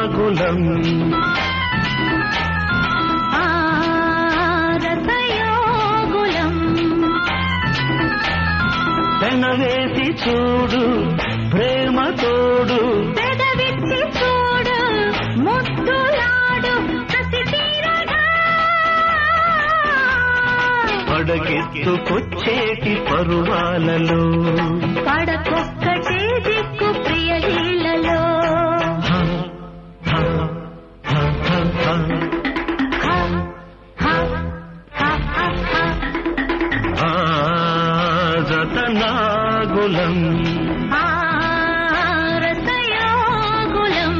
రసనాగులం ఆ రసయోగులం పెనవేసి చూడు ప్రేమ తోడు పెదవిచ్చి చూడు ముద్దులాడు కసి తీరగా పడకెత్తుకొచ్చేటి పరువాలలో పడకొక్కటే దిక్కు ప్రియ లీలలో హ, హ, హ, హ, హ. హ, హ, హ, హ, హ. ఆ రతనాగులం ఆ రసయోగులం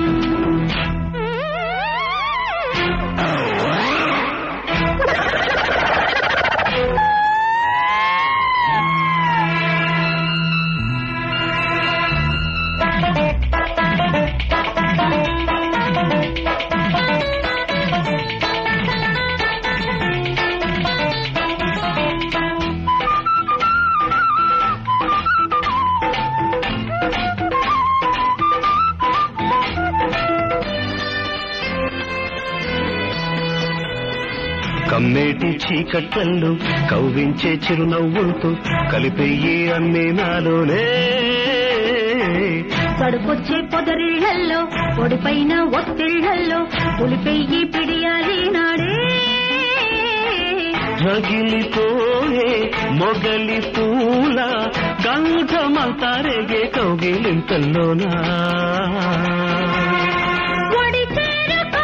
కమ్మేటి చీకట్లల్లో కవ్వించే చిరునవ్వులతో కలిపేయి అన్ని నాలోనే కడుపొచ్చే పొదరిళ్లల్లో ఒడిపైన ఒత్తిళ్లల్లో పులిపెయ్యి పిడియాలి నాడే రగిలిపోయే మొగలి పూల గంధమంతారేగే కౌగిలింతల్లోనా ఒడి చేరుకో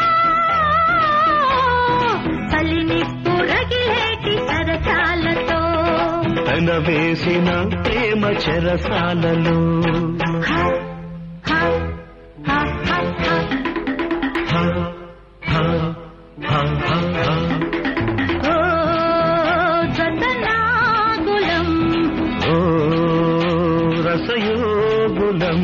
తల్లినిప్పు రగిలేటి సరసాలతో తన వేసిన ప్రేమ చెరసాలలో హ, హ, హ, హ, హ. హ, హ, హ, హ, హ. ఓ జతనాగులం ఓ రసయోగులం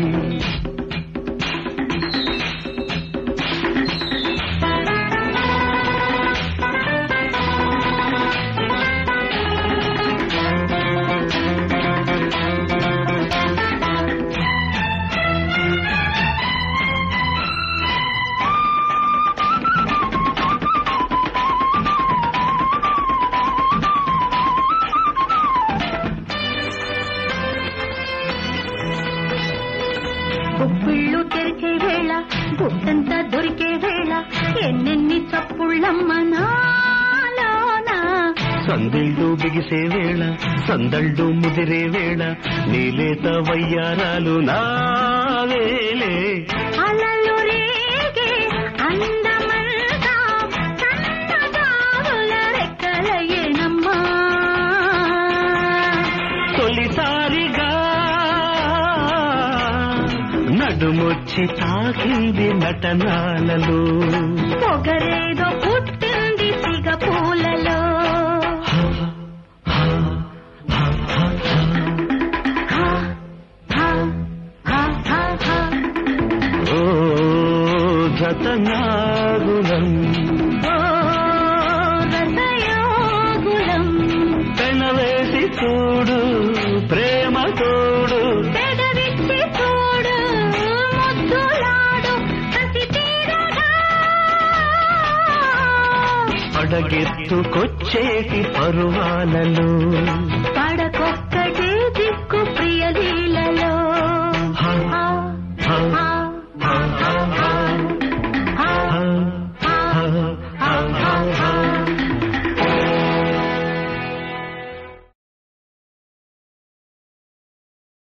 గుప్పిళ్ళు తెరిచే వేళ గుట్టంతా దొరికే వేళ ఎన్నెన్ని చప్పుళ్ళమ్మ నాలోనా సందిళ్ళు బిగిసే వేళ సందళ్ళు ముదిరే వేళ నీలేత వయ్యారాలు నావేలే అలలు రేగే అందమంతా సన్నగావుల రెక్కలయేనమ్మా తొలిసారిగా నడుమొచ్చి తాకింది నటనాలలో పొగరేదో పుట్టింది సిగ పూలలో హ, హ, హ, హ, హ. ఓ జతనాగులం ఓ రసయోగులం పెనవేసి చూడు ప్రేమ తోడు పెదవిచ్చి చూడు ముద్దులాడు కసి తీరగా అడగెత్తుకొచ్చేటి పరువాలలో పడకొక్కటే దిక్కు